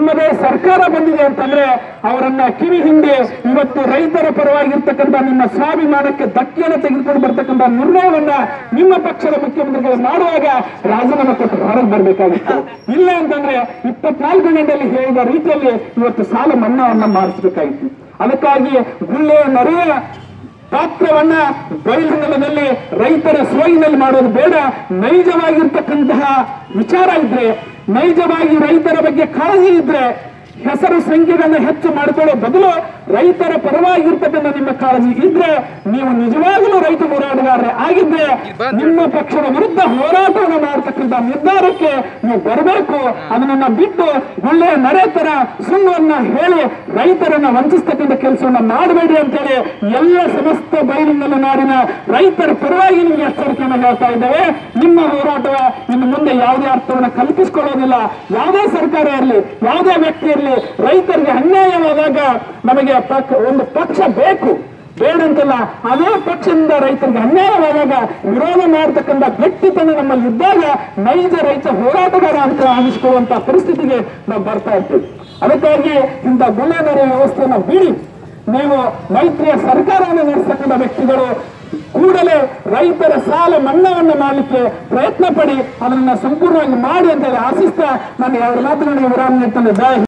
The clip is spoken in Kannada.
ನಿಮ್ಮದೇ ಸರ್ಕಾರ ಬಂದಿದೆ ಅಂತಂದ್ರೆ ಅವರನ್ನ ಕಿವಿ ಹಿಂದೆ ಇವತ್ತು ರೈತರ ಪರವಾಗಿರ್ತಕ್ಕಂಥ ನಿಮ್ಮ ಸ್ವಾಭಿಮಾನಕ್ಕೆ ಧಕ್ಕೆಯನ್ನು ತೆಗೆದುಕೊಂಡು ಬರ್ತಕ್ಕಂಥ ನಿರ್ಣಯವನ್ನ ನಿಮ್ಮ ಪಕ್ಷದ ಮುಖ್ಯಮಂತ್ರಿಗಳು ಮಾಡುವಾಗ ರಾಜೀನಾಮೆ ಕೊಟ್ಟು ಹೊರಗೆ ಬರಬೇಕಾಗಿತ್ತು ಇಲ್ಲ ಅಂತಂದ್ರೆ ಇಪ್ಪತ್ನಾಲ್ಕು ಗಂಟೆಯಲ್ಲಿ ಹೇಳಿದ ರೀತಿಯಲ್ಲಿ ಇವತ್ತು ಸಾಲ ಮನ್ನಾವನ್ನ ಮಾಡಿಸಬೇಕಾಗಿತ್ತು ಅದಕ್ಕಾಗಿ ಗುಳ್ಳೆಯ ನರೆಯ ಪಾತ್ರವನ್ನ ಬಯಲುಂಗಲದಲ್ಲಿ ರೈತರ ಸೋಯಿನಲ್ಲಿ ಮಾಡೋದು ಬೇಡ ನೈಜವಾಗಿರ್ತಕ್ಕಂತಹ ವಿಚಾರ ಇದ್ರೆ ನೈಜವಾಗಿ ರೈತರ ಬಗ್ಗೆ ಕಾಳಜಿ ಇದ್ರೆ ಹೆಸರು ಸಂಖ್ಯೆಗಳನ್ನ ಹೆಚ್ಚು ಮಾಡಿಕೊಳ್ಳೋ ಬದಲು ರೈತರ ಪರವಾಗಿರ್ತಕ್ಕಂಥ ನಿಮ್ಮ ಕಾಳಜಿ ಇದ್ರೆ ನೀವು ನಿಜವಾಗಲೂ ರೈತ ಹೋರಾಟಗಾರರೇ ಆಗಿದ್ರೆ ನಿಮ್ಮ ಪಕ್ಷದ ವಿರುದ್ಧ ಹೋರಾಟವನ್ನು ಮಾಡತಕ್ಕಂಥ ನಿರ್ಧಾರಕ್ಕೆ ನೀವು ಬರಬೇಕು ಅದನ್ನ ಬಿಟ್ಟು ಒಳ್ಳೆಯ ನರೇತರ ಸುಳ್ಳನ್ನ ಹೇಳಿ ರೈತರನ್ನ ವಂಚಿಸ್ತಕ್ಕಂಥ ಕೆಲಸವನ್ನ ಮಾಡಬೇಡಿ ಅಂತೇಳಿ ಎಲ್ಲ ಸಮಸ್ತ ಬಯಲಿನಲ್ಲಿ ನಾಡಿನ ರೈತರ ಪರವಾಗಿ ನಿಮಗೆ ಎಚ್ಚರಿಕೆಯನ್ನು ಹೇಳ್ತಾ ಇದ್ದೇವೆ ನಿಮ್ಮ ಹೋರಾಟ ಇನ್ನು ಮುಂದೆ ಯಾವುದೇ ಅರ್ಥವನ್ನು ಕಲ್ಪಿಸಿಕೊಳ್ಳೋದಿಲ್ಲ ಯಾವುದೇ ಸರ್ಕಾರ ಇರಲಿ ಯಾವುದೇ ವ್ಯಕ್ತಿ ಇರಲಿ ರೈತರಿಗೆ ಅನ್ಯಾಯವಾದಾಗ ನಮಗೆ ಪಕ್- ಒಂದು ಪಕ್ಷ ಬೇಕು ಬೇಡಂತಲ್ಲ ಅದೇ ಪಕ್ಷದಿಂದ ರೈತರಿಗೆ ಅನ್ಯಾಯವಾದಾಗ ವಿರೋಧ ಮಾಡತಕ್ಕಂಥ ಗಟ್ಟಿತನ ನಮ್ಮಲ್ಲಿ ಇದ್ದಾಗ ನೈಜ ರೈತ ಹೋರಾಟಗಾರ ಅಂತ ಅನಿಸ್ಕೊಳ್ಳುವಂತ ಪರಿಸ್ಥಿತಿಗೆ ನಾವು ಬರ್ತಾ ಇರ್ತೀವಿ ಅದಕ್ಕಾಗಿ ಇಂಥ ಗುಳೆನರ ವ್ಯವಸ್ಥೆಯನ್ನು ಬಿಡಿ ನೀವು ಮೈತ್ರಿಯ ಸರ್ಕಾರವನ್ನು ನಡೆಸ್ತಕ್ಕಂಥ ವ್ಯಕ್ತಿಗಳು ಕೂಡಲೇ ರೈತರ ಸಾಲ ಮನ್ನಾವನ್ನ ಮಾಡಲಿಕ್ಕೆ ಪ್ರಯತ್ನ ಪಡಿ ಅದನ್ನ ಸಂಪೂರ್ಣವಾಗಿ ಮಾಡಿ ಅಂತ ಹೇಳಿ ಆಶಿಸ್ತಾ ನಾನು ಎರಡು ಮಾತುಗಳನ್ನು ವಿರಾಮ ನೀಡ್ತೇನೆ ಜೈ ಹಿಂದ್.